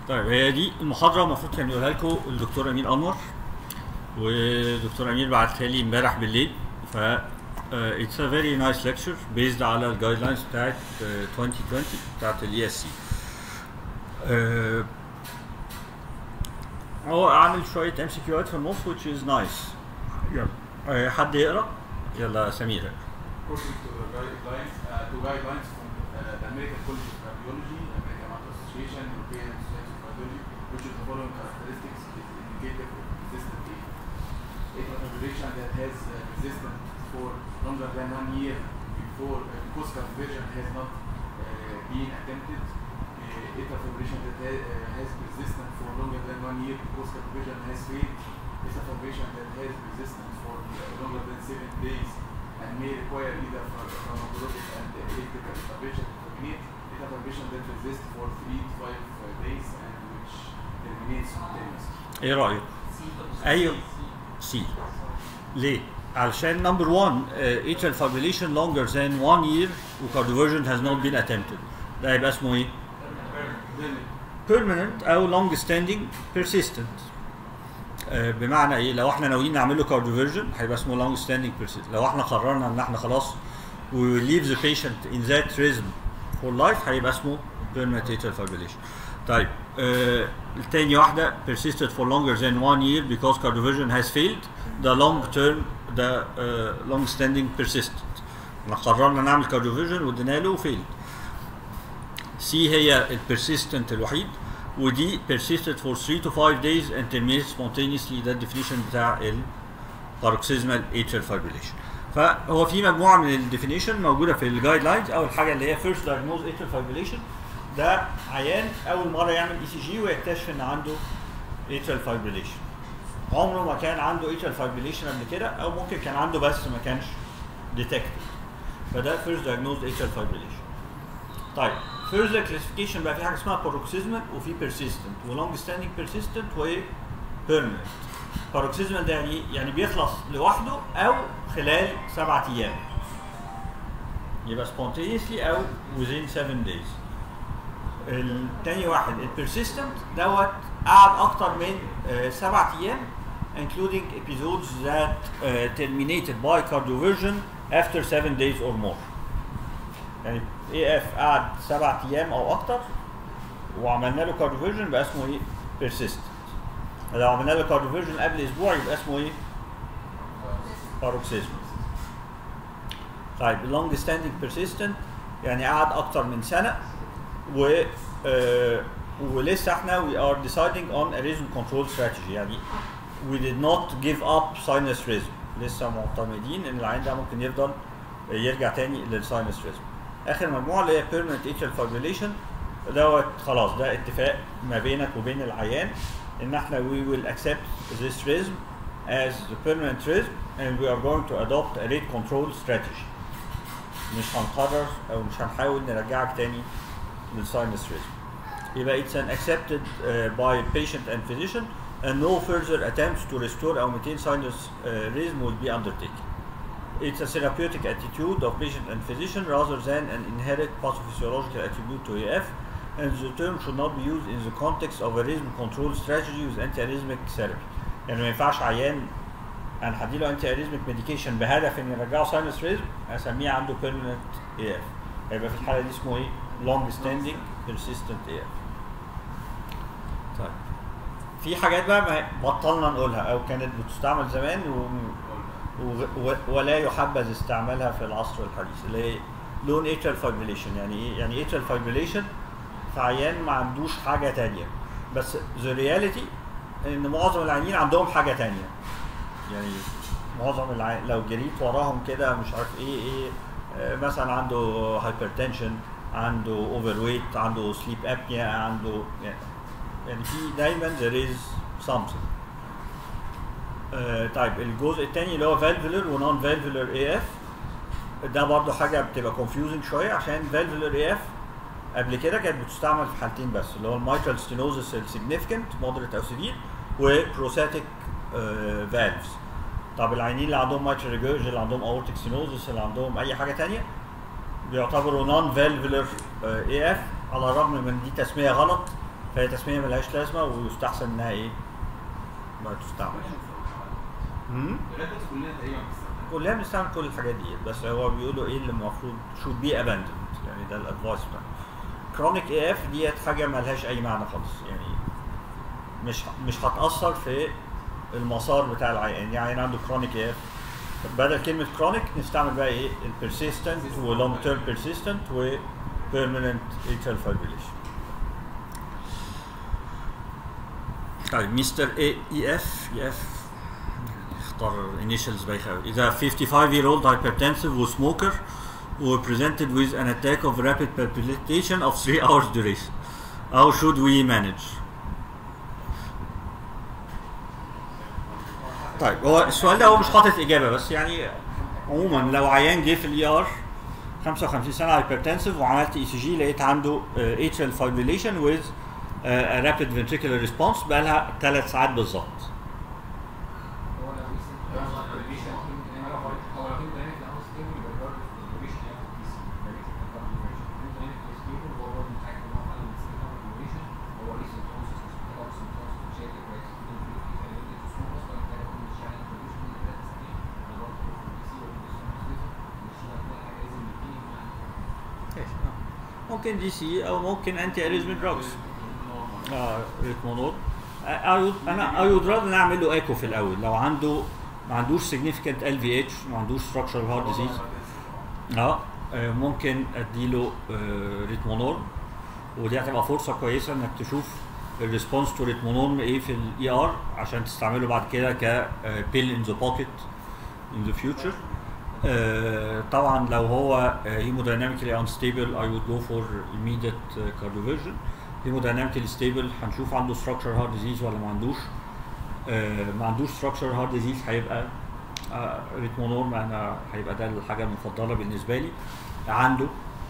طيب هي دي المحاضرة المفروض كان يقولها لكم الدكتور أمين أنور ودكتور أمين بعتها لي امبارح بالليل ف اتس ا فيري نايس ليكتشر بيزد على الجايد لاينز بتاعت uh, 2020 بتاعت الاي اس سي هو عامل شوية ام سي كيوات في النص which is nice يلا uh, حد يقرا يلا سمير according to the guidelines, uh, to guidelines from uh, the American College of Cardiology, American Heart Association, European Society of Cardiology, which is the following characteristics is indicative of resistant AFib. Atrial fibrillation that has uh, resistance for longer than one year before uh, because conversion has not uh, been attempted. Uh, atrial fibrillation that ha uh, has resistance for longer than one year because conversion has failed. Atrial fibrillation that has resistance for longer than seven days and may require either pharmacologic and electrical intervention to terminate. Atrial fibrillation that resists for three to five uh, days and which terminates spontaneously. ايه رأيك؟ ايوه سي ليه؟ علشان نمبر 1 atrial fibrillation longer than one year وكارديوفيرجن has not been attempted ده هيبقى اسمه ايه؟ permanent او long standing persistent آه، بمعنى ايه لو احنا ناويين نعمل له كارديوفيرجن هيبقى اسمه long standing persistent لو احنا قررنا ان احنا خلاص we leave the patient in that rhythm for life هيبقى اسمه permanent atrial fibrillation طيب آه التاني واحدة persisted for longer than one year because cardioversion has failed ده long term ده آه long standing persistent احنا قررنا نعمل cardioversion وادينا له failed سي هي البرسيستنت الوحيد ودي persisted for 3 to 5 days and terminated spontaneously ده الديفينيشن بتاع ال paroxysmal atrial fibrillation فهو في مجموعه من الديفينيشن موجوده في الجايد لاينز اول حاجه اللي هي first diagnosed atrial fibrillation ده عيان اول مره يعمل اي سي جي ويكتشف ان عنده atrial fibrillation عمره ما كان عنده atrial fibrillation قبل كده او ممكن كان عنده بس ما كانش detected فده first diagnosed atrial fibrillation طيب further classification بقى في حاجه اسمها paroxysmal وفي persistent و long standing persistent و permanent paroxysmal ده يعني يعني بيخلص لوحده او خلال سبعة ايام يبقى spontaneously او within 7 days التاني واحد البرسيستنت دوت قعد اكتر من uh, سبعة ايام including episodes that uh, terminated by cardioversion after 7 days or more يعني اي اف قعد سبعة ايام او اكتر وعملنا له كارديوفيرجن بقى اسمه ايه بيرسيستنت لو عملنا له كارديوفيرجن قبل اسبوع يبقى اسمه ايه باروكسيزم طيب اللونج ستاندينج بيرسيستنت يعني قعد اكتر من سنه و آه ولسه احنا we are deciding on a rhythm control strategy يعني we did not give up sinus rhythm لسه معتمدين ان العين ده ممكن يفضل يرجع تاني للساينس ريزم اخر مجموعه اللي هي permanent atrial fibrillation دوت خلاص ده اتفاق ما بينك وبين العيان ان احنا we will accept this rhythm as the permanent rhythm and we are going to adopt a rate control strategy مش هنقرر او مش هنحاول نرجعك تاني للساينس ريزم يبقى it's an accepted uh, by patient and physician and no further attempts to restore or maintain sinus uh, rhythm will be undertaken. It's a therapeutic attitude of patient and physician rather than an inherent pathophysiological attribute to AF, and the term should not be used in the context of a rhythm control strategy with antiarrhythmic therapy. يعني ما ينفعش عيان انا هديله انتي اريزميك ميديكيشن بهدف ان يرجعه ساينس ريزم اسميه عنده بيرمننت اي اف هيبقى في الحاله دي اسمه ايه؟ لونج ستاندينج بيرسيستنت اي اف طيب في حاجات بقى ما بطلنا نقولها او كانت بتستعمل زمان و... و... ولا يحبذ استعمالها في العصر الحديث اللي هي لون اترال فايبريليشن يعني ايه؟ يعني اترال فايبريليشن في عيان ما عندوش حاجه تانية بس ذا رياليتي ان معظم العيانين عندهم حاجه تانية يعني معظم العيان لو جريت وراهم كده مش عارف ايه ايه آه مثلا عنده هايبرتنشن عنده اوفر ويت عنده سليب ابنيا عنده يعني يعني في دايما there is something آه طيب الجزء الثاني اللي هو فالفولر ونون فالفولر اي اف ده برضو حاجه بتبقى confusing شويه عشان فالفولر اي اف قبل كده كانت بتستعمل في حالتين بس اللي هو الميترال ستينوزس السيجنيفيكانت مودريت او سيفير وبروساتيك فالفز طب العيانين اللي عندهم ميترال ريجورج اللي عندهم اورتيك ستينوزس اللي عندهم اي حاجه ثانيه بيعتبروا نون فالفولر اي اف على الرغم من دي تسميه غلط فهي تسميه ملهاش لازمه ويستحسن انها ايه ما تستعمل امم الريد بس كلنا تقريبا بنستخدمها كلنا بنستعمل كل الحاجات دي بس هو بيقولوا ايه اللي المفروض should be abandoned يعني ده الادفايس بتاعه كرونيك اي اف ديت حاجه ملهاش اي معنى خالص يعني مش مش هتاثر في المسار بتاع العيان يعني عيان عنده كرونيك اي اف بدل كلمه كرونيك نستعمل بقى ايه البيرسيستنت ولونج تيرم بيرسيستنت وبيرمننت اترال فايبريليشن طيب مستر اي اي اف اي اف اختار initials بايخه قوي اذا 55 year old hypertensive وسموكر were presented with an attack of rapid palpitation of 3 hours duration how should we manage طيب هو السؤال ده هو مش حاطط اجابه بس يعني عموما لو عيان جه في الاي ار 55 سنه هايبرتنسيف وعملت اي سي جي لقيت عنده اتريال فايبريليشن ويز رابيد فنتريكولار ريسبونس بقى لها 3 ساعات بالظبط هو لو recent هو الريليشن هو لو كنت هناك لو ستيبل يبقى برضه الريليشن ياخد بي سي كنت هناك ستيبل هو برضه متاكد ان هو فعلا بيستخدم الريليشن هو ريسنت بروسس محتاج اوكسن بروسس شكل كويس ممكن في خليه تسمو اصلا محتاج يكون مش شغال الريليشن من ثلاث سنين انا برضه في البي سي والريليشن مش هتلاقي حاجه لازم يديني معاها ممكن دي سي او ممكن انتي اريزمين دراجز اه ريتمونول اي انا اي وود راذر نعمل له ايكو في الاول لو عنده ما عندوش significant ال في اتش ما عندوش structural heart disease اه آه، ممكن اديله آه، ريتمونول ودي هتبقى فرصه كويسه انك تشوف الريسبونس تو ريتمونول ايه في الاي ار عشان تستعمله بعد كده ك بيل ان ذا بوكيت ان ذا فيوتشر طبعا لو هو هيمودايناميكلي انستيبل اي وود جو فور immediate كارديوفيرجن هيمودايناميكلي ستيبل هنشوف عنده structural heart disease ولا ما عندوش آه، ما عندوش structural heart disease هيبقى آه، ريتمونول ما انا هيبقى ده الحاجه المفضله بالنسبه لي عنده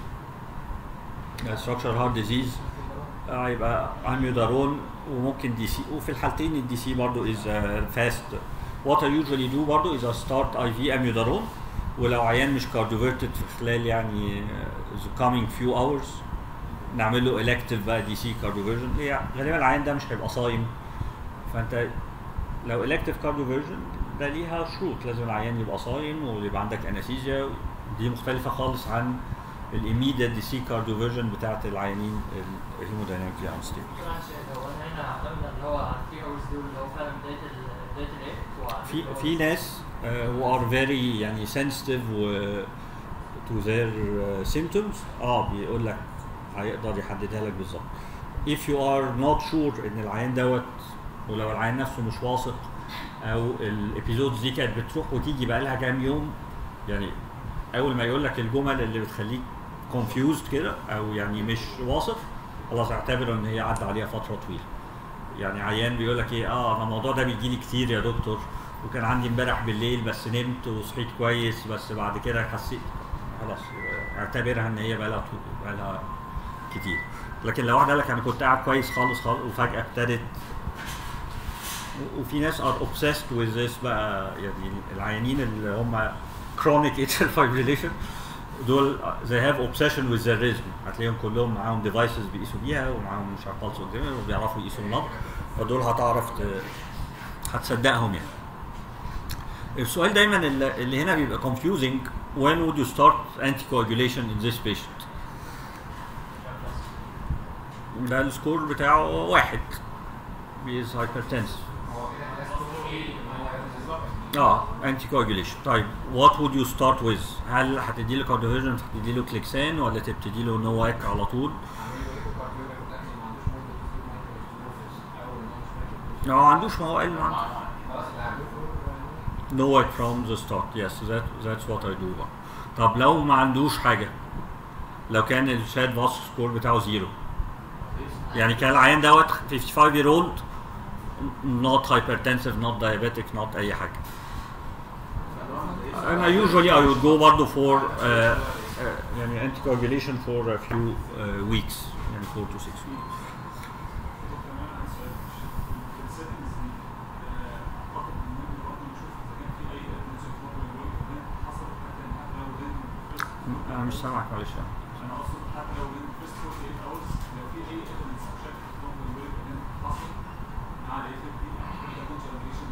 structural heart disease آه، هيبقى اميودارون وممكن دي سي وفي الحالتين الدي سي برضه از فاست وات اي يوجوالي دو برضه از ستارت اي في اميودارون ولو عيان مش كارديوفيرتد في خلال يعني the coming few hours نعمل له elective بقى دي سي كارديوفيرجن هي غالبا العيان ده مش هيبقى صايم فانت لو elective كارديوفيرجن ده ليها شروط لازم العيان يبقى صايم ويبقى عندك انستيزيا دي مختلفه خالص عن الايميديت دي سي كارديوفيرجن بتاعت العيانين الهيمودايناميكلي انستيبل معلش لو انا هنا اعتمد اللي هو على التي اورز دول اللي هو فعلا بدايه ال- بدايه الايه في في ناس who are very يعني sensitive و to their uh, symptoms اه بيقول لك هيقدر يحددها لك بالظبط if you are not sure ان العيان دوت ولو العيان نفسه مش واثق او الابيزودز دي كانت بتروح وتيجي بقى لها كام يوم يعني اول ما يقول لك الجمل اللي بتخليك confused كده او يعني مش واثق خلاص اعتبر ان هي عدى عليها فتره طويله يعني عيان بيقول لك ايه اه انا الموضوع ده بيجي لي كتير يا دكتور وكان عندي امبارح بالليل بس نمت وصحيت كويس بس بعد كده حسيت خلاص آه، اعتبرها ان هي بقى لها بقى لها كتير لكن لو واحد قال لك انا كنت قاعد كويس خالص خالص وفجاه ابتدت و- وفي ناس ار obsessed with this بقى يعني العيانين اللي هم chronic atrial fibrillation دول they have obsession with their rhythm هتلاقيهم كلهم معاهم devices بيقيسوا بيها ومعاهم مش عارف pulse oximeter وبيعرفوا يقيسوا النبض فدول هتعرف ت- هتصدقهم يعني السؤال دايما اللي اللي هنا بيبقى confusing when would you start anticoagulation in this patient ده السكور بتاعه واحد is hypertensive هو كده خلاص كله ان هو اه انتي كواجوليشن طيب وات وود يو ستارت ويز هل هتدي له كارديوفيرجن هتدي له كليكسان ولا تبتدي له نواك على طول عامل له ايكو كارديوجراف متاكد ان ما عندوش مايكرو مايكرو لو ما عندوش ما هو قال ما عنده خلاص اللي هعمله نواك فروم ذا ستارت يس ذات ذاتس وات اي دو بقى طب لو ما عندوش حاجه لو كان الشاد باس سكور بتاعه زيرو يعني كان العيان دوت 55 year old not hypertensive not diabetic not اي حاجه انا usually I would go برضه for uh, uh, يعني anticoagulation for a few uh, weeks يعني 4 to 6 weeks انا مش سامعك معلش يعني. انا اقصد حتى لو من first 48 hours لو في اي evidence بشكل حصل مع الايفر دي ده كونترابيشن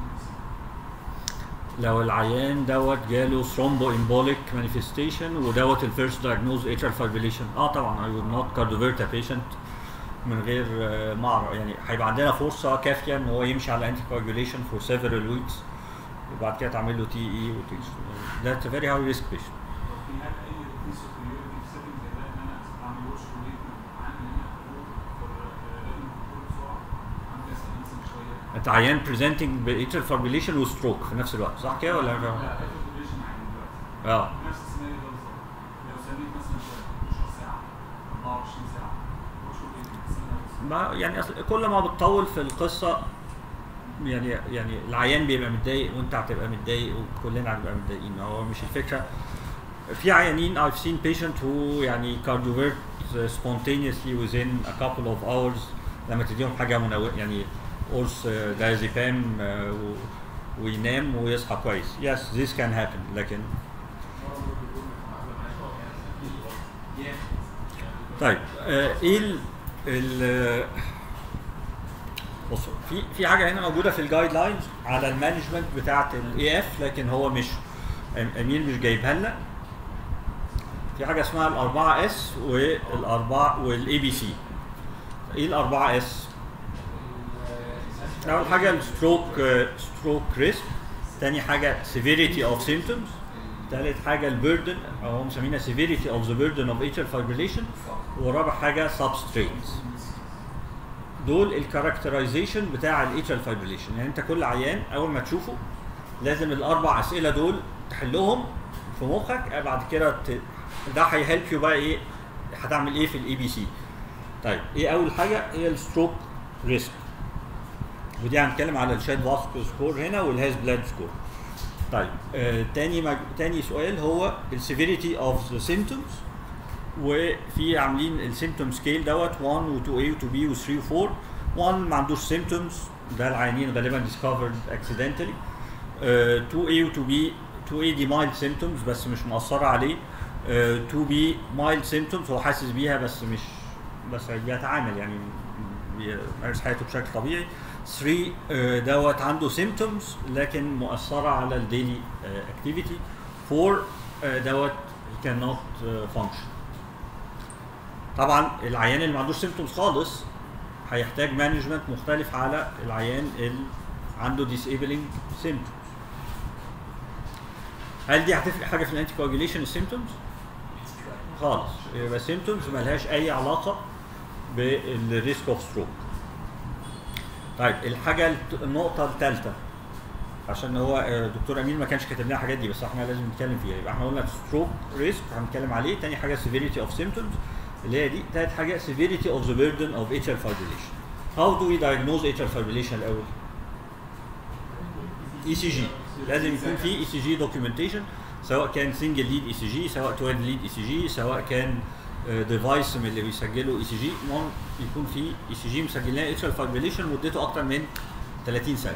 لو العيان دوت جاله ثرومبو امبوليك مانيفستيشن ودوت الفيرست دايجنوز اترال فايبريليشن اه طبعا اي وود نوت كارديوفيرتا بيشنت من غير آه، ما اعرف يعني هيبقى عندنا فرصه كافيه ان هو يمشي على انتي كواجوليشن فور سيفرال ويكس وبعد كده تعمل له تي اي وتي ذاتس فيري هاي ريسك بيشنت لو في هل اي ديكريس اوف بريورتي في سيتنج زي ده ان انا اعمل واتش وليت عن ان انا اقول فور لازم كل بسرعه عندي اسال انسان شويه انت عيان بريزنتنج باترال فايبريليشن وستروك في نفس الوقت صح كده ولا لا ايفر عادي دلوقتي اه نفس السيناريو ده بالظبط لو سميت مثلا شويه 12 ساعه 24 ساعه واتش وليت سنه ونص ما يعني أصل كل ما بتطول في القصه يعني يعني العيان بيبقى متضايق وانت هتبقى متضايق وكلنا هنبقى متضايقين هو مش الفكره في عيانين I've seen patient who يعني cardiovert spontaneously within a couple of hours لما تديهم حاجه منوع يعني قرص دايزيبام وينام ويصحى كويس yes this can happen لكن طيب آه، ايه ال ال بصوا في في حاجه هنا موجوده في الجايد لاينز على المانجمنت بتاعه الاي اف لكن هو مش أم- امين مش جايبها لنا في حاجه اسمها الاربعه اس والاربعه والاي بي سي ايه الاربعه اس؟ اول حاجه الستروك ستروك ريسك تاني حاجه severity of symptoms تالت حاجه البيردن او هم مسمينها severity of the burden of atrial fibrillation ورابع حاجه substrates دول الكاركترايزيشن بتاع الاترال فايبريليشن يعني انت كل عيان اول ما تشوفه لازم الاربع اسئله دول تحلهم في مخك بعد كده ت... ده هيهلب يو بقى ايه هتعمل ايه في الاي بي سي طيب ايه اول حاجه هي الستروك ريسك ودي هنتكلم على الشاد فاسكو سكور هنا والهاز بلاد سكور طيب آه تاني مج... تاني سؤال هو السيفيريتي اوف ذا سيمتومز وفي عاملين السيمتوم سكيل دوت 1 و 2 a و 2 b و 3 و 4 1 ما عندوش سيمتومز ده العيانين غالبا ديسكفرد اكسيدنتالي 2 a و 2 b 2 a دي مايلد سيمتومز بس مش مأثرة عليه 2 b مايلد سيمتومز هو حاسس بيها بس مش بس بيتعامل يعني بيمارس حياته بشكل طبيعي 3 آه، دوت عنده سيمتومز لكن مؤثرة على الديلي اكتيفيتي 4 آه، دوت he cannot آه، function طبعا العيان اللي ما عندوش سيمتومز خالص هيحتاج مانجمنت مختلف على العيان اللي عنده disabling symptoms هل دي هتفرق حاجه في الانتي كواجيليشن السيمتومز؟ خالص يبقى السيمتومز ملهاش اي علاقه بالريسك اوف ستروك طيب الحاجه الت- النقطه الثالثه عشان هو آه، دكتور امين ما كانش كاتب لنا الحاجات دي بس احنا لازم نتكلم فيها يبقى احنا قلنا ستروك ريسك هنتكلم عليه تاني حاجه severity اوف symptoms اللي هي دي تالت حاجه severity of the burden of atrial fibrillation how do we diagnose atrial fibrillation الاول اي سي جي لازم يكون في اي سي جي دوكيومنتيشن سواء كان سنجل ليد اي سي جي سواء توين ليد اي سي جي سواء كان ديفايس من اللي بيسجلوا اي سي جي المهم يكون في اي سي جي مسجل لنا اتشال فايبريليشن مدته اكتر من 30 سنه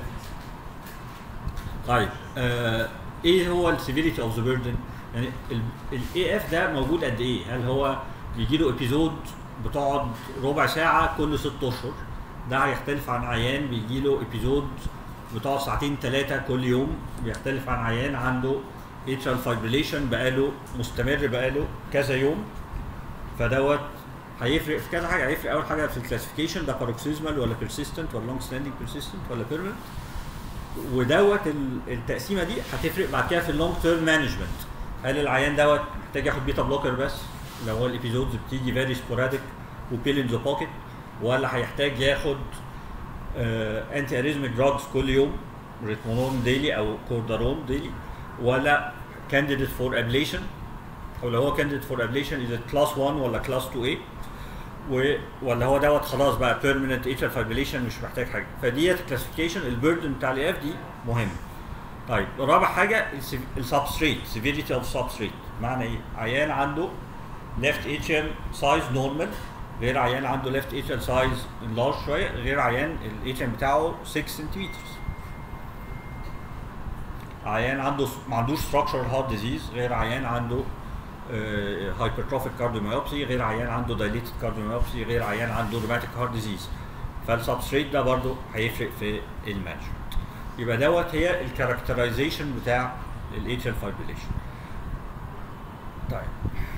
طيب آه ايه هو السيفيريتي اوف ذا بيردن يعني الاي اف ده موجود قد ايه هل هو بيجي له ابيزود بتقعد ربع ساعه كل ست اشهر ده هيختلف عن عيان بيجي له ابيزود بتقعد ساعتين ثلاثه كل يوم بيختلف عن عيان عنده اتشال فايبريليشن بقاله مستمر بقاله كذا يوم فدوت هيفرق في كذا حاجه هيفرق اول حاجه في الكلاسيفيكيشن ده باروكسيزمال ولا بيرسيستنت ولا لونج ستاندينج بيرسيستنت ولا بيرمننت ودوت ال- التقسيمه دي هتفرق بعد كده في اللونج تيرم مانجمنت هل العيان دوت محتاج ياخد بيتا بلوكر بس لو هو الابيزودز بتيجي فيري سبوراديك وبيل ان ذا بوكيت ولا هيحتاج ياخد انتي اريزميك دراجز كل يوم ريتمونون ديلي او كوردارون ديلي ولا كانديديت فور ابليشن او لو هو كانديديت فور ابليشن اذا كلاس 1 ولا كلاس 2 a و ولا هو دوت خلاص بقى بيرمننت اترال فايبريليشن مش محتاج حاجه فديت كلاسيفيكيشن البيردن بتاع الاف دي مهم طيب رابع حاجه السبستريت سيفيريتي اوف سبستريت معنى ايه عيان عنده ليفت اتريال سايز نورمال غير عيان عنده ليفت اتريال سايز لارج شويه غير عيان الاتريال بتاعه 6 سنتيمتر عيان عنده ما عندوش structural heart disease غير عيان عنده هايبرتروفيك كارديوميوبسي غير عيان عنده دايليتد كارديوميوبسي غير عيان عنده روماتيك هارت ديزيز فالسبستريت ده برضو هيفرق في المانجمنت يبقى دوت هي الكاركترايزيشن بتاع الاتشال فايبريليشن طيب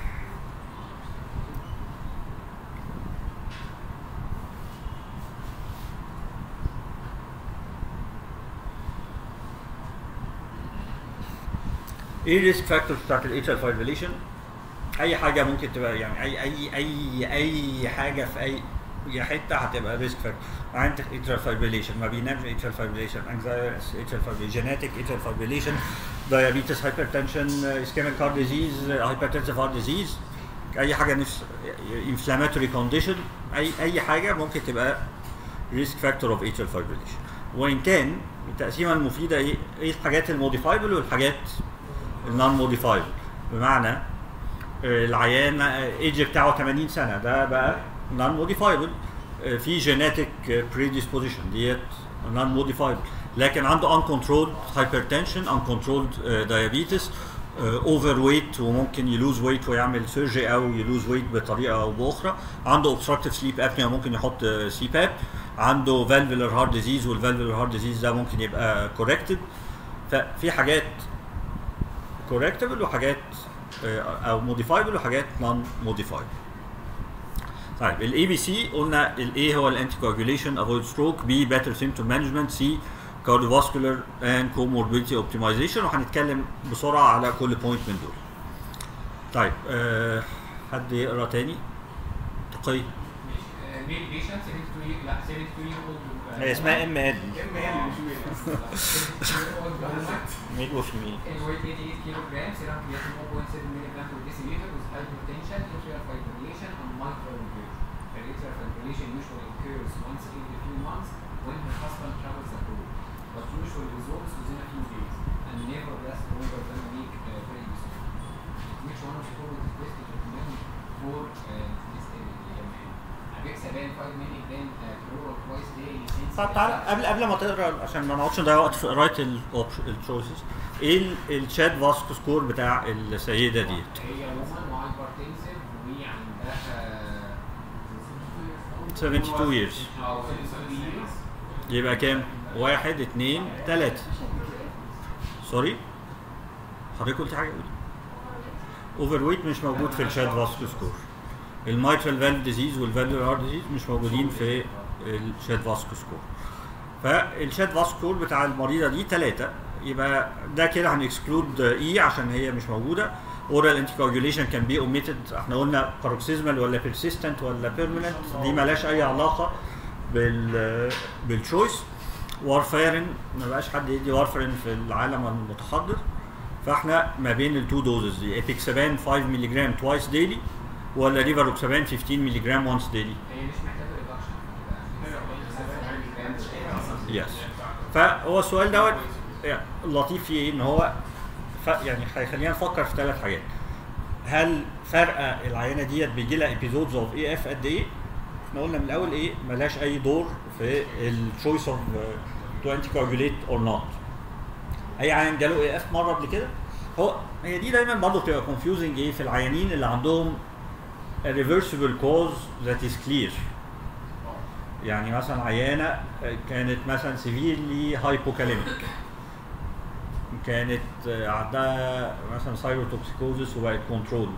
ايه الريسك فاكتورز بتاعت الاتشال فايبريليشن اي حاجه ممكن تبقى يعني اي اي اي اي حاجه في اي اي حته هتبقى ريسك فاكتور عندك اترال فايبريليشن ما بينامش اترال فايبريليشن انكزايتي اترال فايبريليشن جينيتك اترال فايبريليشن diabetes hypertension ischemic heart disease hypertensive heart disease اي حاجه نفس inflammatory condition اي اي حاجه ممكن تبقى ريسك فاكتور اوف اترال فايبريليشن وان كان التقسيمه المفيده ايه ايه الحاجات الموديفايبل والحاجات النون موديفايبل بمعنى العيان ايج بتاعه 80 سنه ده بقى نون موديفايبل في جينيتك بريديسبوزيشن ديت نون موديفايبل لكن عنده uncontrolled hypertension uncontrolled uh, diabetes اوفر ويت وممكن يلوز ويت ويعمل سيرجي او يلوز ويت بطريقه او باخرى عنده obstructive sleep apnea ممكن يحط سي باب عنده valvular heart disease والvalvular heart disease ده ممكن يبقى corrected ففي حاجات correctable وحاجات او موديفايبل وحاجات نون موديفايبل طيب الاي بي سي قلنا الاي هو الانتي كواجوليشن افويد ستروك بي بيتر سيمتوم مانجمنت سي cardiovascular and comorbidity optimization وهنتكلم بسرعه على كل بوينت من دول. طيب أه حد يقرا تاني؟ تقي ميل بيشنت 72 لا 72 year old هي اسمها ام ان ام ال مش ميل وفيميل weight 88 kilograms, serum creatinine 1.7 milligram per deciliter with hypertension, atrial fibrillation, and mitral valve. The atrial fibrillation usually occurs once every few months when her husband travels abroad, but usually resolves within a few days and never lasts longer than a week uh, very easily. Which one of the following is best to recommend for uh, this area? Apixaban 5 milligram uh, per oral twice daily since طب تعالى قبل قبل ما تقرا عشان ما نقعدش نضيع وقت في قرايه التشويسز ايه الشات فاسكو سكور بتاع السيده ديت؟ هي وومن وهايبرتنسيف وعندها 72 years او 72 years يبقى كام؟ واحد اتنين تلاتة سوري حضرتك قلت حاجة اوفر ويت مش موجود في الشات فاسكو سكور المايترال فالف ديزيز والفالفولار هارت ديزيز مش موجودين في الشات فاسكو سكور فالشات فاسكو سكور بتاع المريضة دي تلاتة يبقى ده كده هنكسكلود اي عشان هي مش موجودة اورال انتي كواجوليشن كان بي اوميتد احنا قلنا باروكسيزمال ولا بيرسيستنت ولا بيرمننت دي مالهاش اي علاقة بال بالتشويس وارفارين ما بقاش حد يدي وارفارين في العالم المتحضر فاحنا ما بين التو دوزز دي ابيكسابان 5 مللي جرام توايس ديلي ولا ريفاروكسابان 15 مللي جرام وانس ديلي هي مش محتاجه ريدكشن يس فهو السؤال دوت يعني لطيف فيه ايه ان هو ف يعني هيخلينا نفكر في ثلاث حاجات هل فرقه العينه ديت بيجي لها ابيزودز اوف اي اف قد ايه؟ احنا قلنا من الاول ايه ملهاش اي دور في التشويس اوف تو انتي كواجوليت اور نوت اي عيان جاله اي اف مره قبل كده هو هي دي دايما برضه بتبقى كونفيوزنج ايه في العيانين اللي عندهم a reversible cause that is clear يعني مثلا عيانه كانت مثلا سيفيرلي هايبوكاليميك كانت عندها مثلا سايروتوكسيكوزس وبقت كنترولد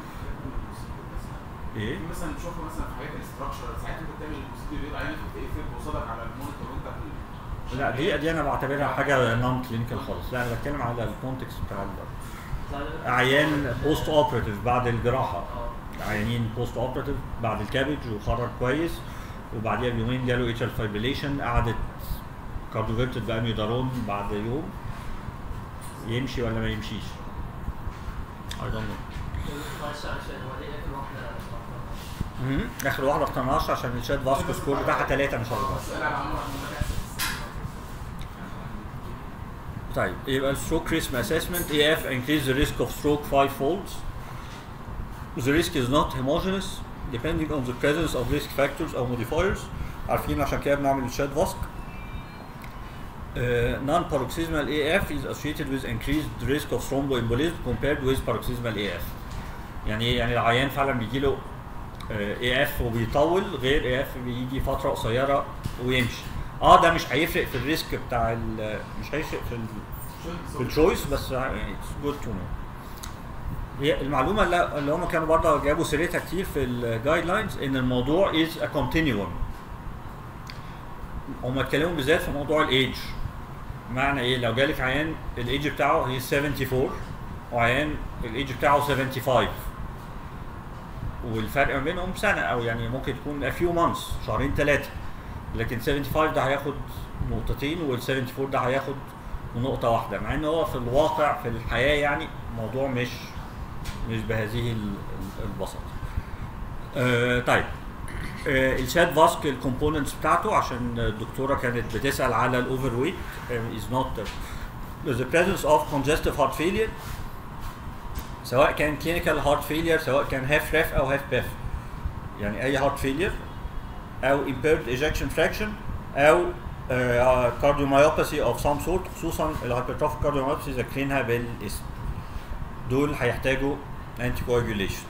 ايه في مثلا تشوفها مثلا في حاجات الاستراكشر ساعات انت بتعمل البروسيدور يبقى عينك بتقفل قصادك على المونيتور وانت في لا دي دي انا بعتبرها حاجه نون كلينيكال خالص لا انا بتكلم على الكونتكست بتاع ال- عيان بوست اوبراتيف بعد الجراحه عيانين بوست اوبراتيف بعد الكابج وخرج كويس وبعديها بيومين جاله اتش ال فايبريليشن قعدت كارديوفيرتد باميودارون بعد يوم يمشي ولا ما يمشيش؟ I don't know. معلش عشان هو ليه اخر واحده مهم. اخر واحده اقتنعش عشان الشات فاسكو سكور بتاعها 3 مش 4 اسال على عمرك ما تحسس طيب يبقى الستروك ريسك اسسمنت اي اف increase the risk of stroke five folds the risk is not homogeneous depending on the presence of risk factors or modifiers عارفين عشان كده بنعمل الشات فاسك Uh, non-paroxysmal AF is associated with increased risk of thromboembolism compared with paroxysmal AF. يعني ايه؟ يعني العيان فعلا بيجي له اي اف وبيطول غير اي اف بيجي فتره قصيره ويمشي اه ده مش هيفرق في الريسك بتاع ال- مش هيفرق في ال- في الشويس بس يعني اتس جود تو نو هي المعلومه اللي اللي هم كانوا برضه جابوا سيرتها كتير في الجايد لاينز ان الموضوع از ا كونتينيوم هم اتكلموا بالذات في موضوع الايدج معنى ايه لو جالك عيان الايدج بتاعه هي 74 وعيان الايدج بتاعه 75 والفرق ما بينهم سنه او يعني ممكن تكون a few months شهرين ثلاثه لكن 75 ده هياخد نقطتين وال 74 ده هياخد نقطه واحده مع ان هو في الواقع في الحياه يعني الموضوع مش مش بهذه ال- ال- البساطه. آه طيب آه الشات فاسك الكومبوننتس بتاعته عشان الدكتوره كانت بتسال على الاوفر ويت از نوت the presence of congestive heart failure سواء كان clinical heart failure سواء كان half ref او half bef يعني اي heart failure او impaired ejection fraction او آه cardiomyopathy of some sort خصوصا الهايبرتروفيك cardiomyopathy ذاكرينها بالاسم دول هيحتاجوا انتي كواجوليشن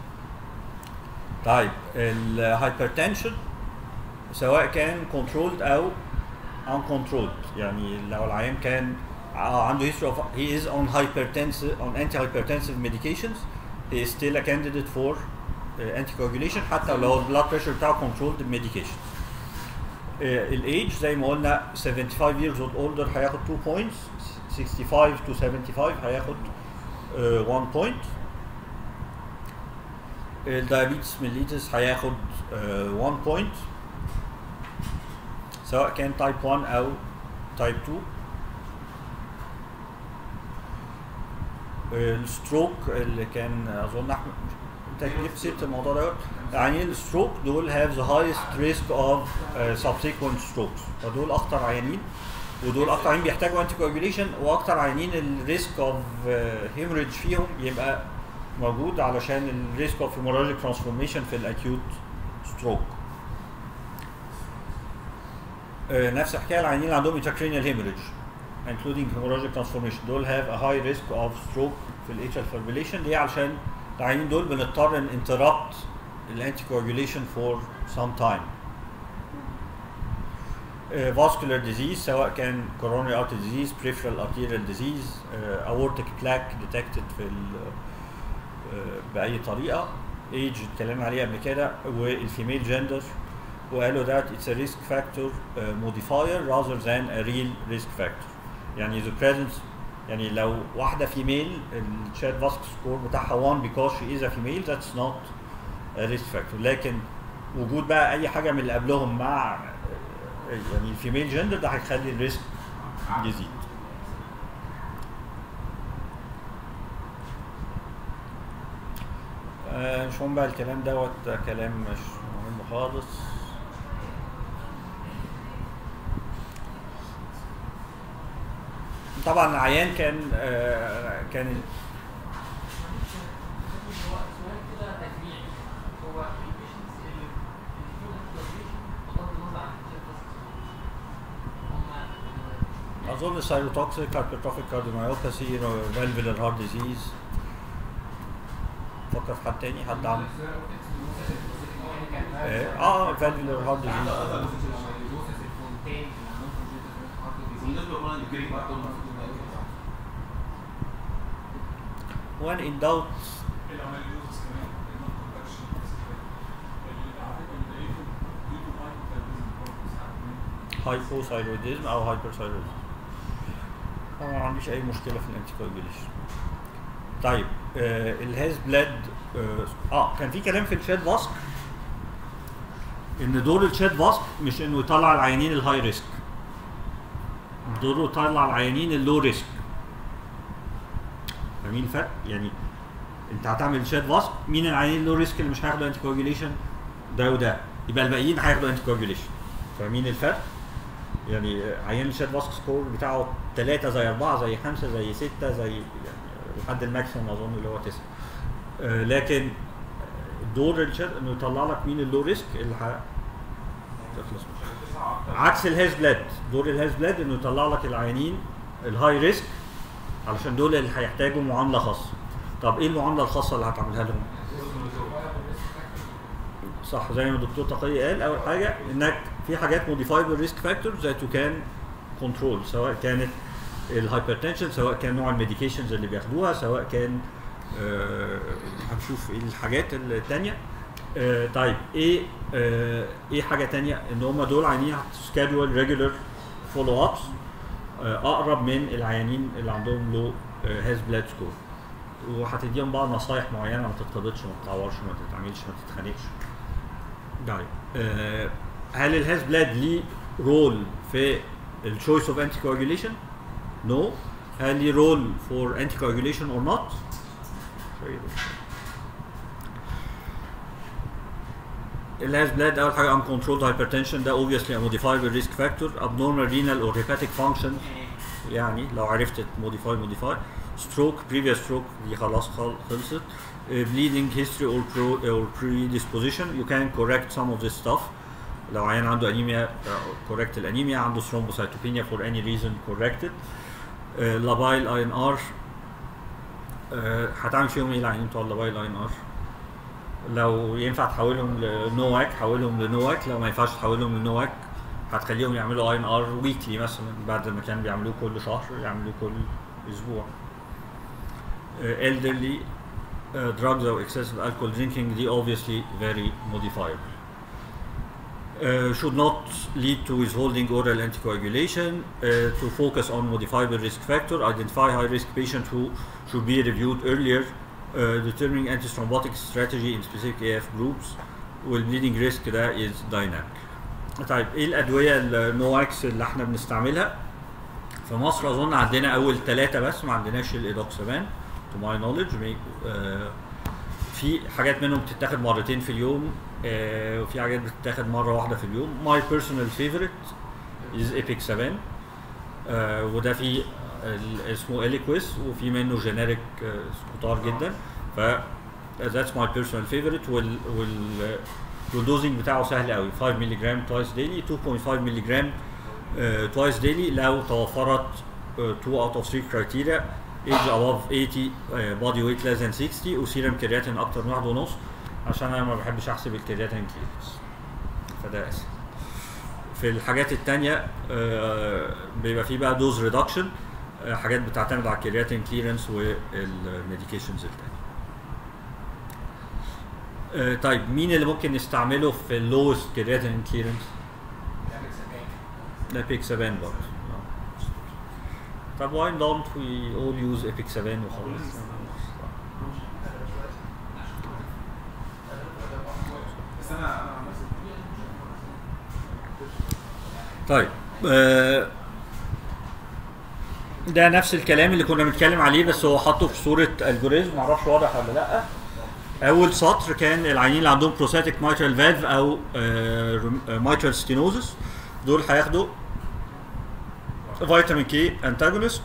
طيب الهايبرتنشن سواء كان كنترولد او uncontrolled يعني لو العيان كان ع- عنده history of he is on hypertensive on antihypertensive medications he is still a candidate for uh, anticoagulation حتى لو البلاد بريشر بتاعه controlled medication الايج زي ما قلنا 75 years old older هياخد 2 points 65 to 75 هياخد 1 point الدايابيتس ميليتس هياخد 1 point سواء كان تايب 1 او تايب 2 الستروك اللي كان اظن احمد انت جبت سيره الموضوع دوت عيانين الستروك دول have the highest risk of uh, subsequent strokes فدول اخطر عيانين ودول اكتر عيانين بيحتاجوا انتي كواجوليشن واكتر عيانين الريسك اوف هيموريدج فيهم يبقى موجود علشان الريسك اوف هيموراجيك ترانسفورميشن في الاكيوت ستروك نفس الحكايه العيانين اللي عندهم intracranial hemorrhage including hemorrhagic transformation دول have a high risk of stroke في ال atrial fibrillation ليه علشان العيانين دول بنضطر ن interrupt الانتي coagulation for some time uh, vascular disease سواء كان coronary artery disease peripheral arterial disease uh, aortic plaque detected في ال uh, بأي طريقة age اتكلمنا عليه قبل كده والفيميل جندر وقالوا that it's a risk factor uh, modifier rather than a real risk factor يعني the presence يعني لو واحدة فيميل الشات فاسك سكور بتاعها 1 because she is a female that's not a risk factor لكن وجود بقى أي حاجة من اللي قبلهم مع آه، يعني الفيميل جندر ده هيخلي الريسك يزيد آه، مش مهم بقى الكلام دوت ده كلام مش مهم خالص طبعا العيان كان آه، كان هو سؤال كده تجميعي هو البيشنتس اللي اللي فيهم كوابريشن بغض النظر عن الشيب هم اظن سايروتوكسيك هايبرتروفيك كارديوميوباثي فالفولار هارت ديزيز فكر في حد تاني حد عنده اه اه فالفولار هارت ديزيز بالنسبه لكل الجريك برضه when in doubt الاماليوزس كمان النون كونتاكشن اللي على فكره اللي لقيته ديو تو هايبوثايرويدزم برضه ساعات من- هايبوثايرويدزم او هايبرثايرويدزم طبعا ما عنديش اي مشكله في الانتيكوجوليشن طيب آه الهاز بلاد آه, اه كان في كلام في الشات فاسك ان دور الشات فاسك مش انه يطلع العيانين الهاي ريسك دوره يطلع العيانين اللو ريسك فاهمين الفرق؟ يعني انت هتعمل شات فاسك مين العيانين اللو ريسك اللي مش هياخدوا انتي كواجوليشن ده وده يبقى الباقيين هياخدوا انتي كواجوليشن فاهمين الفرق؟ يعني عيان الشات فاسك سكور بتاعه ثلاثة زي أربعة زي خمسة زي ستة زي يعني لحد الماكسيمم أظن اللي هو تسعة آه، لكن دور الشات إنه يطلع لك مين اللو ريسك اللي ه... تخلص منه. عكس الهاز بلاد دور الهاز بلاد إنه يطلع لك العيانين الهاي ريسك علشان دول اللي هيحتاجوا معاملة خاصة طب إيه المعاملة الخاصة اللي هتعملها لهم؟ صح زي ما الدكتور تقي قال اول حاجه انك في حاجات موديفايبل ريسك فاكتورز ذات يو كان كنترول سواء كانت الهايبرتنشن سواء كان نوع الميديكيشنز اللي بياخدوها سواء كان آه هنشوف ايه الحاجات التانية آه طيب ايه آه ايه حاجه تانية ان هم دول عيانين هتسكادول ريجولار فولو ابس اقرب من العيانين اللي عندهم لو هاز بلاد سكور وهتديهم بقى نصايح معينه ما تتقبضش ما تتعورش ما تتعملش ما تتخانقش طيب آه هل الهاز بلاد ليه رول في الشويس اوف انتي كواجوليشن؟ نو هل ليه رول فور انتي كواجوليشن اور نوت؟ الهاز بلاد اول حاجه uncontrolled hypertension ده obviously a modifiable risk factor abnormal renal or hepatic function يعني لو عرفت موديفاي موديفاي ستروك بريفيوس ستروك دي خلاص خل- خلصت bleeding history or pro or predisposition you can correct some of this stuff لو عيان عنده انيميا correct الانيميا عنده thrombocytopenia for any reason correct it لابايل اي ان ار هتعمل فيهم ايه العيانين بتوع اللابايل اي ان ار لو ينفع تحولهم لنوواك حولهم لنوواك لو ما ينفعش تحولهم لنوواك هتخليهم يعملوا اي ان ار ويكلي مثلا بعد ما كانوا بيعملوه كل شهر يعملوه كل اسبوع elderly uh, drugs or excessive alcohol drinking دي obviously very modifiable uh, should not lead to withholding oral anticoagulation uh, to focus on modifiable risk factor identify high risk patients who should be reviewed earlier uh, determining antithrombotic strategy in specific AF groups والبليدنج ريسك ده is dynamic طيب ايه الادويه النواكس اللي احنا بنستعملها في مصر اظن عندنا اول ثلاثه بس ما عندناش الايدوكسابان تو ماي نوليدج في حاجات منهم بتتاخد مرتين في اليوم آه، وفي حاجات بتتاخد مره واحده في اليوم ماي بيرسونال فيفورت از ايبيك سابان وده في ال- اسمه اليكويس وفي منه جينيريك سكوتار جدا ف ذاتس ماي بيرسونال فيفورت وال وال والدوزنج بتاعه سهل قوي 5 مللي جرام توايس ديلي 2.5 مللي جرام توايس ديلي لو توفرت 2 اوت اوف 3 كرايتيريا ايج above 80 بادي ويت less than 60 وسيرم كرياتين اكتر من واحد ونص عشان انا ما بحبش احسب الكرياتين كليرنس فده اسهل في الحاجات التانية آه، بيبقى فيه بقى دوز ريدكشن حاجات بتعتمد على الكرياتين كليرنس والميديكيشنز التانية آه، طيب مين اللي ممكن نستعمله في اللوست كرياتين كليرنس؟ الابيكسابان برضه آه. طب why don't we all use ابيكسابان وخلاص بس انا انا عن نفسي طيب آه، ده نفس الكلام اللي كنا بنتكلم عليه بس هو حاطه في صوره الجوريزم معرفش واضح ولا لا اول سطر كان العيانين اللي عندهم بروستاتيك مايترال فالف او مايترال ستينوزس دول هياخدوا فيتامين كي انتاجونست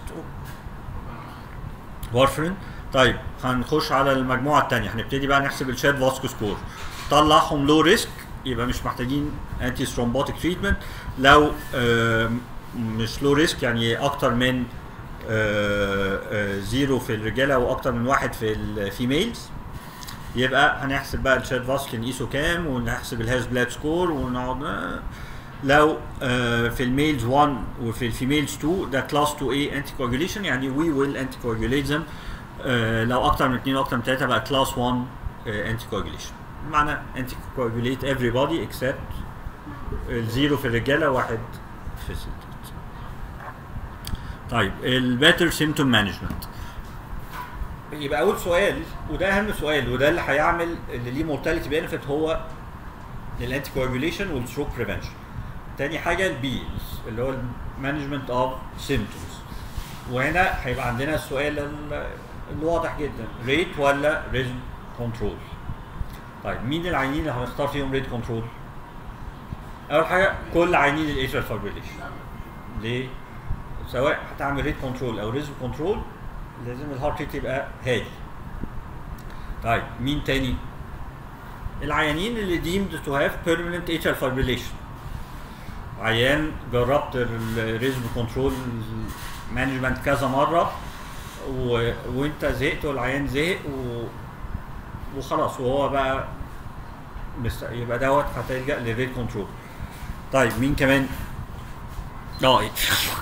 وارفرين طيب هنخش على المجموعه الثانيه هنبتدي بقى نحسب الشاد فاسكو سكور طلعهم لو ريسك يبقى مش محتاجين انتي ثرومبوتيك تريتمنت لو آم، مش لو ريسك يعني اكتر من آه، آه، زيرو في الرجاله واكتر من واحد في الفيميلز يبقى هنحسب بقى الشاد فاسك نقيسه كام ونحسب الهاز بلاد سكور ونقعد آه، لو آه، في الميلز 1 وفي الفيميلز 2 ده كلاس 2 a انتي كواجوليشن يعني وي ويل انتي كواجوليت ذم لو اكتر من 2 واكتر من 3 بقى كلاس 1 انتي كواجوليشن معنى انتي كواجوليت everybody except الزيرو في الرجاله واحد في الستات طيب الباتر سيمتوم مانجمنت يبقى اول سؤال وده اهم سؤال وده اللي هيعمل اللي ليه مورتاليتي بينفيت هو الانتي كواجوليشن والستروك بريفنشن تاني حاجه البي اللي هو المانجمنت اوف سيمتومز وهنا هيبقى عندنا السؤال ال- الواضح جدا ريت ولا ريزم كنترول طيب مين العينين اللي هنختار فيهم ريت كنترول اول حاجه كل عينين الايترال فابريليشن ليه سواء هتعمل ريت كنترول او ريزم كنترول لازم الهارت ريت يبقى هادي طيب مين تاني العيانين اللي deemed to have permanent atrial fibrillation عيان جربت الريزم كنترول مانجمنت كذا مره و... وانت زهقت والعيان زهق و... وخلاص وهو بقى مست... يبقى دوت هتلجا للريت كنترول طيب مين كمان؟ اه إيه.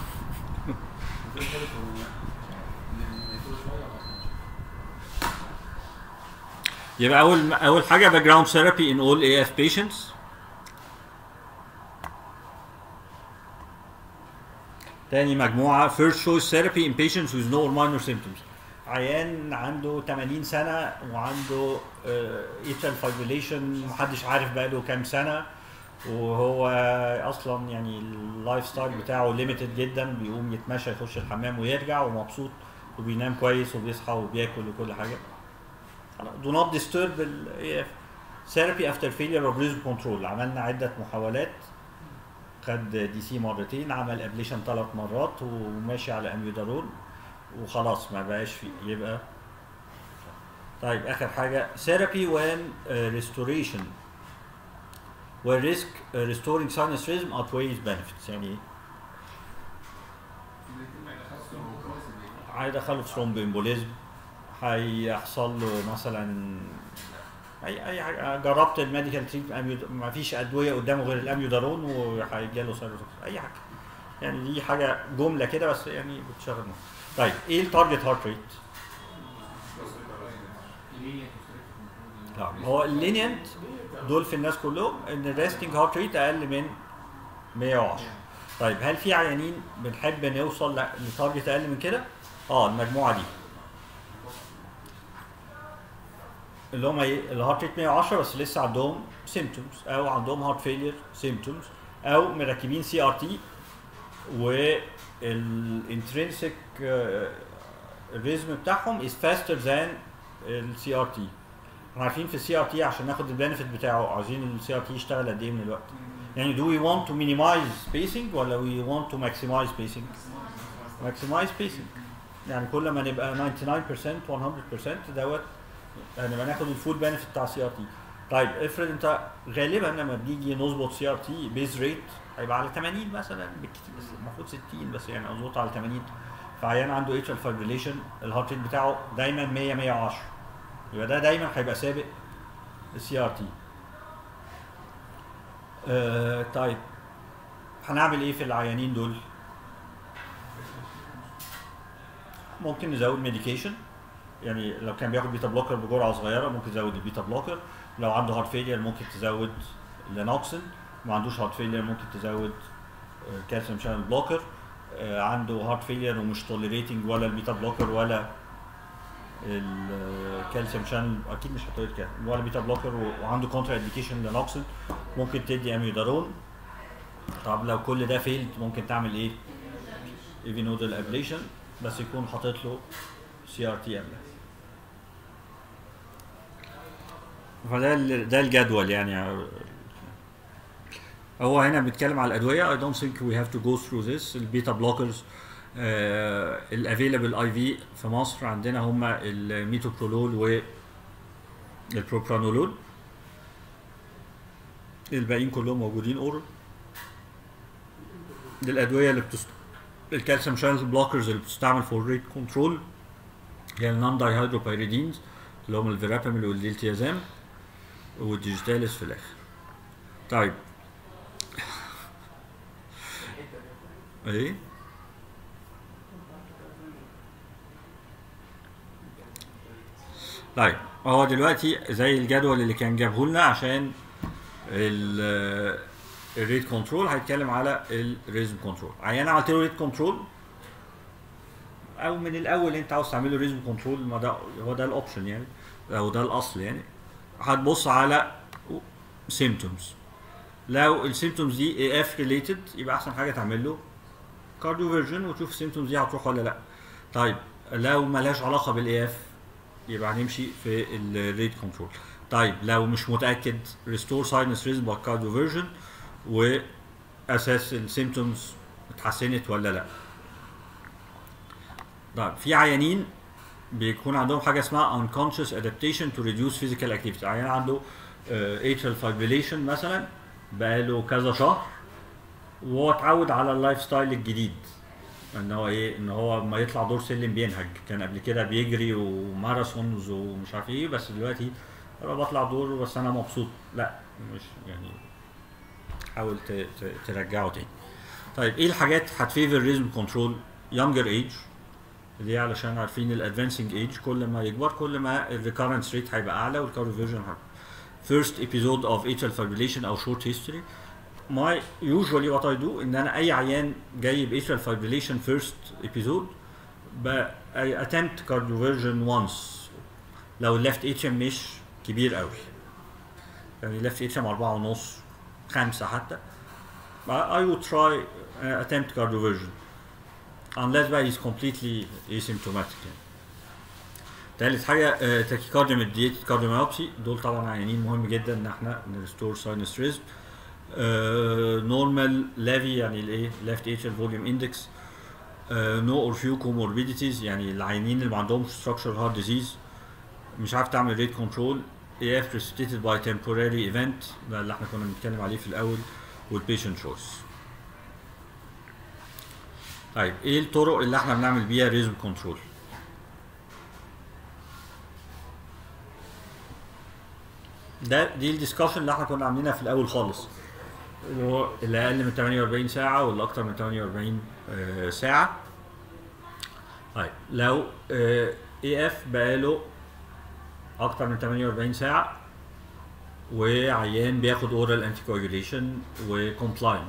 يبقى اول اول حاجه باك جراوند ثيرابي ان اول اي اف بيشنتس تاني مجموعه first choice therapy in patients with no or minor symptoms عيان عنده 80 سنه وعنده ايتال فايبريليشن محدش عارف بقاله كام سنه وهو اصلا يعني اللايف ستايل بتاعه ليميتد جدا بيقوم يتمشى يخش الحمام ويرجع ومبسوط وبينام كويس وبيصحى وبياكل وكل حاجه do not disturb ال AF therapy after failure of rhythm control عملنا عدة محاولات خد دي سي مرتين عمل ابليشن ثلاث مرات وماشي على اميودارون وخلاص ما بقاش فيه يبقى طيب اخر حاجه therapy when uh, restoration where risk uh, restoring sinus rhythm outweighs benefits يعني ايه؟ هيدخله في ثرومب امبوليزم هيحصل له مثلا اي اي حاجه جربت الميديكال تريت ما فيش ادويه قدامه غير الاميودارون وهيجي له سيروتوكس اي حاجه يعني دي حاجه جمله كده بس يعني بتشغل مخ. طيب ايه التارجت هارت ريت؟ هو اللينينت دول في الناس كلهم ان الريستنج هارت ريت اقل من 110 طيب هل في عيانين بنحب نوصل ل- لتارجت اقل من كده؟ اه المجموعه دي اللي هم ايه الهارت ريت 110 بس لسه عندهم سيمتومز او عندهم هارت فيلير سيمتومز او مركبين سي ار تي والانترنسك الريزم بتاعهم is faster than السي ار تي احنا عارفين في السي ار تي عشان ناخد البنفيت بتاعه عايزين السي ار تي يشتغل قد ايه من الوقت يعني do we want to minimize spacing ولا we want to maximize spacing maximize spacing يعني كل ما نبقى 99% 100% دوت هنبقى ناخد الفول بنفيت بتاع سي ار تي طيب افرض انت غالبا لما بنيجي نظبط سي ار تي بيز ريت هيبقى على 80 مثلا بالكتير بس المفروض 60 بس يعني اظبطها على 80 فعيان عنده اتشال فايبريليشن الهارت ريت بتاعه دايما 100 110 يبقى ده دايما هيبقى سابق السي ار تي آه طيب هنعمل ايه في العيانين دول؟ ممكن نزود ميديكيشن يعني لو كان بياخد بيتا بلوكر بجرعه صغيره ممكن تزود البيتا بلوكر لو عنده هارت فيلير ممكن تزود لينوكسين ما عندوش هارت فيلير ممكن تزود كالسيوم شانل بلوكر عنده هارت فيلير ومش توليريتنج ولا البيتا بلوكر ولا الكالسيوم شانل اكيد مش هتقول كده ولا بيتا بلوكر و- وعنده كونترا انديكيشن لينوكسين ممكن تدي اميودارون طب لو كل ده فيلد ممكن تعمل ايه؟ ايفي نودل ابليشن بس يكون حاطط له سي ار تي قبلها فده ال- ده الجدول يعني هو هنا بيتكلم على الادويه I don't think we have to go through this البيتا بلوكرز الافيلابل اي في في مصر عندنا هم الميتوبرولول و البروبرانولول الباقيين كلهم موجودين اورال دي الادويه اللي بتست... الكالسيوم شانل بلوكرز اللي بتستعمل فور ريت كنترول هي النون دايهيدروبيريدينز اللي هم الفيراباميل والديلتيازام والديجيتاليس في الاخر طيب ايه طيب هو دلوقتي زي الجدول اللي كان جابه لنا عشان ال الريت كنترول هيتكلم على الريزم كنترول عيان عملت له ريت كنترول او من الاول انت عاوز تعمل له ريزم كنترول ما ده هو ده الاوبشن يعني او ده الاصل يعني هتبص على سيمتومز لو السيمتومز دي اي اف ريليتد يبقى احسن حاجه تعمل له كارديو فيرجن وتشوف السيمتومز دي هتروح ولا لا طيب لو ملهاش علاقه بالاي اف يبقى هنمشي في الريت كنترول طيب لو مش متاكد ريستور ساينس ريزم باي كارديو فيرجن واساس السيمتومز اتحسنت ولا لا طيب في عيانين بيكون عندهم حاجه اسمها unconscious adaptation to reduce physical activity عيان عنده atrial fibrillation مثلا بقاله كذا شهر وهو اتعود على اللايف ستايل الجديد ان هو ايه ان هو لما يطلع دور سلم بينهج كان قبل كده بيجري وماراثونز ومش عارف ايه بس دلوقتي انا بطلع دور بس انا مبسوط لا مش يعني حاول ت- ت- ترجعه تاني طيب ايه الحاجات هتفيفر ريزم كنترول يونجر ايج دي علشان عارفين الادفانسنج ايج كل ما يكبر كل ما الريكارنس ريت هيبقى اعلى والكارديوفيرجن first episode of atrial fibrillation او short history my usually what I do ان انا اي عيان جاي ب atrial fibrillation first episode ب I attempt cardioversion once لو الليفت اتريم مش كبير قوي يعني ليفت اتريم أربعة ونص خمسة حتى I would try uh, attempt cardioversion unless بقى he's completely asymptomatic يعني. تالت حاجة تاكيكارديا ميديتد كارديوميوبسي دول طبعا عيانين مهم جدا ان احنا نريستور ساينس ريزم نورمال لافي يعني الايه ليفت اتريال فوليوم اندكس نو اور فيو كوموربيديتيز يعني العيانين اللي ما عندهمش structural heart disease مش عارف تعمل ريت كنترول AF precipitated by temporary event ده اللي احنا كنا بنتكلم عليه في الاول والبيشنت choice طيب ايه الطرق اللي احنا بنعمل بيها ريزم كنترول ده دي الديسكشن اللي احنا كنا عاملينها في الاول خالص اللي هو اللي اقل من 48 ساعه واللي اكتر من 48 آه، ساعه طيب لو اي اف بقاله اكتر من 48 ساعه وعيان بياخد اورال انتي كواجوليشن وكومبلاينت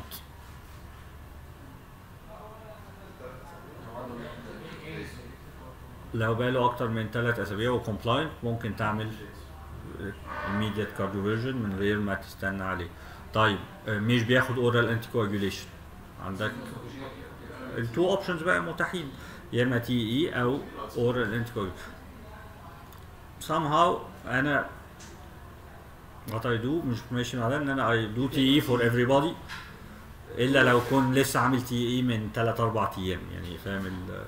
لو بقاله اكتر من 3 اسابيع وكومبلاينت ممكن تعمل immediate cardioversion من غير ما تستنى عليه طيب آه، مش بياخد اورال انتي كواجوليشن عندك التو اوبشنز بقى متاحين يا اما تي اي او اورال انتي كواجوليشن somehow انا what I do مش ماشي مع ده ان انا I do TE for everybody الا لو كنت لسه عامل تي اي من 3 4 ايام يعني فاهم ال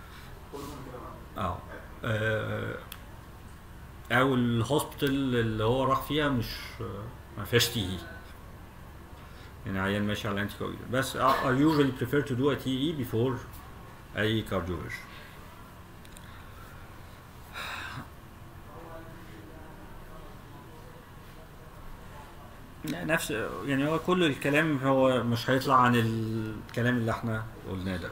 اه آه، او الهوسبيتال اللي هو راح فيها مش ما فيهاش تي اي يعني عيان ماشي على انتي كوجولانت بس I I usually prefer to do a TE before اي cardioversion لا، نفس يعني هو كل الكلام هو مش هيطلع عن الكلام اللي احنا قلناه ده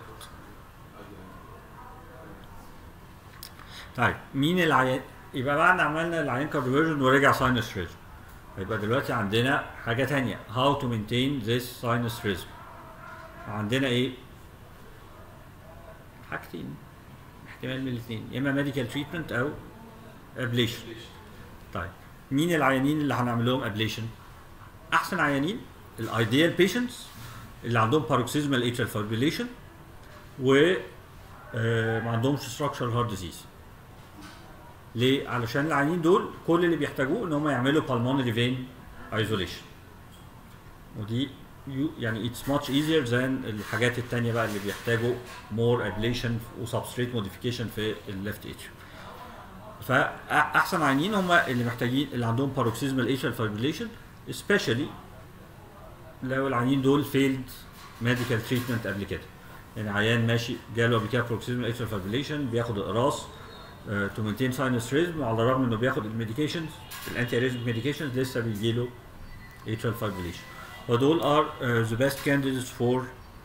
طيب مين العيان يبقى بعد عملنا العيان كارديوفيرجن ورجع ساينس ريزم يبقى دلوقتي عندنا حاجه تانية how to maintain this sinus rhythm عندنا ايه حاجتين احتمال من الاثنين يا اما ميديكال تريتمنت او ابليشن طيب مين العيانين اللي هنعمل لهم ابليشن احسن عيانين الايديال بيشنتس اللي عندهم باروكسيزمال اتريال فايبريليشن و آه، ما عندهمش structural heart disease ليه؟ علشان العيانين دول كل اللي بيحتاجوه ان هم يعملوا pulmonary vein isolation ودي يو- يعني it's much easier than الحاجات التانية بقى اللي بيحتاجوا more ablation و substrate modification في الليفت atrium فاحسن عيانين هم اللي محتاجين اللي عندهم paroxysmal atrial fibrillation especially لو العيانين دول failed medical treatment قبل كده يعني عيان ماشي جاله قبل كده paroxysmal atrial fibrillation بياخد اقراص تو مينتين ساينس ريزم على الرغم انه بياخد الميديكيشنز الانتي اريزم ميديكيشنز لسه بيجيله atrial fibrillation ودول ار ذا بيست candidates فور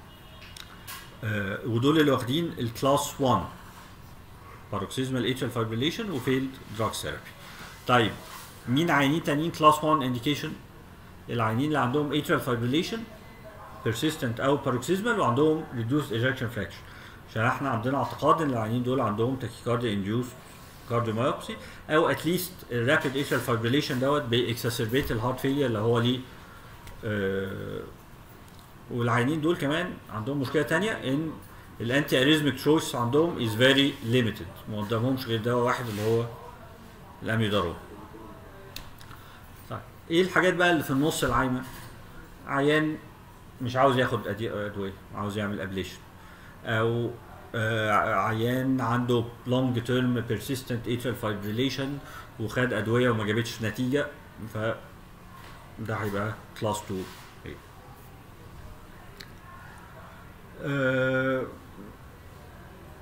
ودول اللي واخدين الكلاس 1 paroxysmal atrial fibrillation وفيلد drug therapy طيب مين عيانين تانيين كلاس 1 indication العيانين اللي عندهم atrial fibrillation persistent او paroxysmal وعندهم reduced ejection fraction عشان احنا عندنا اعتقاد ان العيانين دول عندهم تاكيكارديا انديوس كارديوميوبسي او اتليست الرابيد اتريال فايبريليشن دوت بيكسسربيت الهارت فيلير اللي هو ليه آه والعيانين دول كمان عندهم مشكله تانية ان الانتي اريزميك تشويس عندهم از فيري ليميتد ما قدامهمش غير دواء واحد اللي هو الاميودارون طيب ايه الحاجات بقى اللي في النص العايمه عيان مش عاوز ياخد أدي- ادويه عاوز يعمل ابليشن او آه، عيان عنده لونج تيرم بيرسيستنت اتريال فايبريليشن وخد ادويه وما جابتش نتيجه ف ده هيبقى كلاس 2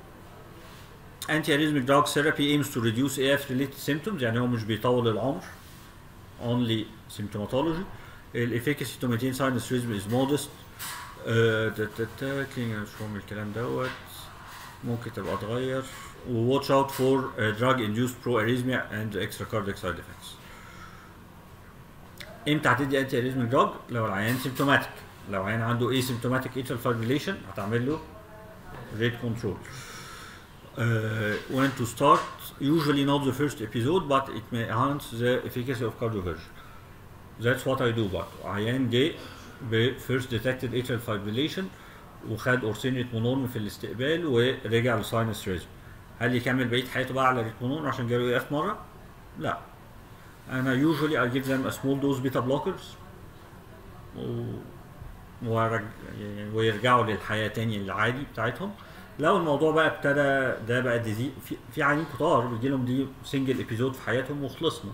انتي اريزميك دراج ثيرابي aims to reduce AF related symptoms يعني هو مش بيطول العمر only symptomatology الافيكاسي to maintain sinus rhythm is modest آه، تا- تا- تا، كلينج مش مهم الكلام دوت ممكن تبقى اتغير و watch out for uh, drug induced proarrhythmia and extracardiac side effects امتى هتدي انتي اريزميك دراج لو العيان سيمتوماتيك لو العيان عنده ايه سيمتوماتيك اترال فايبريليشن هتعمل له rate control uh, when to start usually not the first episode but it may enhance the efficacy of cardioversion that's what I do برضه عيان جه ب first detected atrial fibrillation وخد اورسينيت مونورم في الاستقبال ورجع لساينس ريزم هل يكمل بقيه حياته بقى على ريتمونون عشان جاله اي اف مره؟ لا انا usually I give them a small dose beta blockers و... ورج... يعني ويرجعوا للحياه تاني العادي بتاعتهم لو الموضوع بقى ابتدى ده بقى ديزي في, في عيانين كتار بيجي لهم دي سنجل ابيزود في حياتهم وخلصنا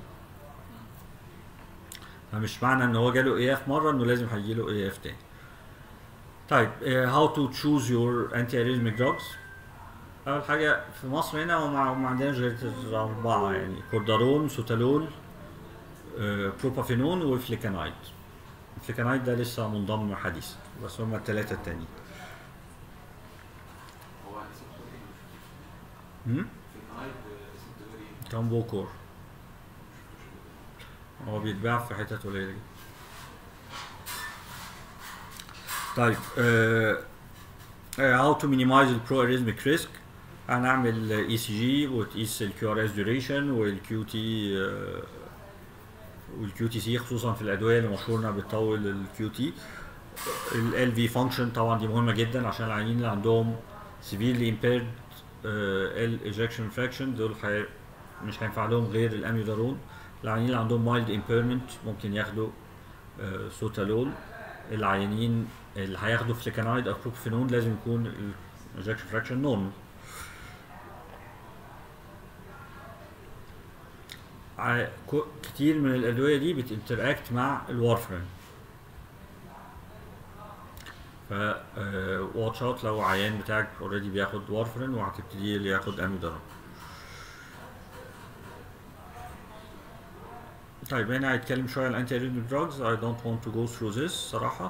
فمش معنى ان هو جاله اي اف مره انه لازم هيجي له اي اف تاني طيب هاو تو تشوز يور انتي اريزميك دراجز اول حاجه في مصر هنا وما ما عندناش غير اربعه يعني كوردارون سوتالول آه، بروبافينون وفليكانايد الفليكانايد ده لسه منضم حديثا بس هم الثلاثه التانيين هو اسمه ايه؟ هم؟ في النهاية اسمه تجاري كامبوكور هو بيتباع في حتت قليله جدا طيب آه آه how to minimize the pro-arrhythmic risk هنعمل اي سي جي وتقيس الكيو ار اس ديوريشن والكيو تي والكيو تي سي خصوصا في الادويه اللي مشهور انها بتطول الكيو تي ال في فانكشن طبعا دي مهمه جدا عشان العيانين اللي عندهم severely impaired ال ejection fraction دول حي... مش هينفع لهم غير الاميودارون العيانين اللي عندهم مايلد امبيرمنت ممكن ياخدوا آه، سوتالول العيانين اللي هياخدوا فليكانايد او بروبفينون لازم يكون الاجكشن فراكشن نورمال كتير من الادويه دي بتنتراكت مع الوارفرين ف واتش اوت لو عيان بتاعك اوريدي بياخد وارفرين وهتبتدي اللي ياخد اميدارون طيب هنا هيتكلم شويه عن الانتي اريثميك دراجز I don't want to go through this صراحه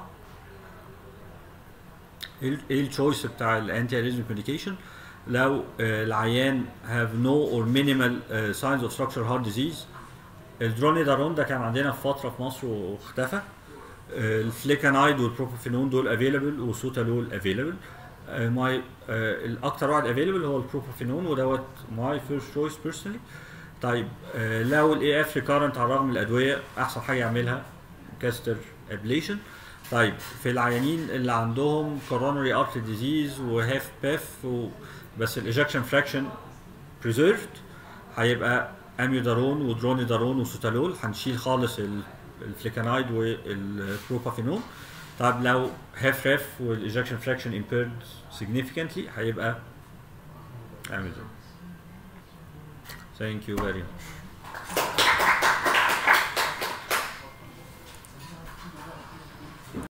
ايه ال- ايه التشويس بتاع الانتي اريثميك ميديكيشن لو آه، العيان have no or minimal آه، signs of structural heart disease الدرونيدارون ده كان عندنا في فتره في مصر واختفى آه، الفليكانايد والبروبوفينون دول افيلبل وسوتالول افيلبل ماي الاكتر واحد افيلبل هو البروبوفينون ودوت ماي فيرست تشويس بيرسونالي طيب آه، لو الاي اف ريكارنت على الرغم من الادويه احسن حاجه يعملها كاستر ابليشن طيب في العيانين اللي عندهم كورونري ارتري ديزيز وهاف باف و... بس الايجكشن فراكشن بريزيرفد هيبقى اميودارون ودرونيدارون وسوتالول هنشيل خالص ال- الفليكانايد والبروبافينون طب لو هاف ريف والايجكشن فراكشن امبيرد significantly هيبقى اميودارون Thank you very much.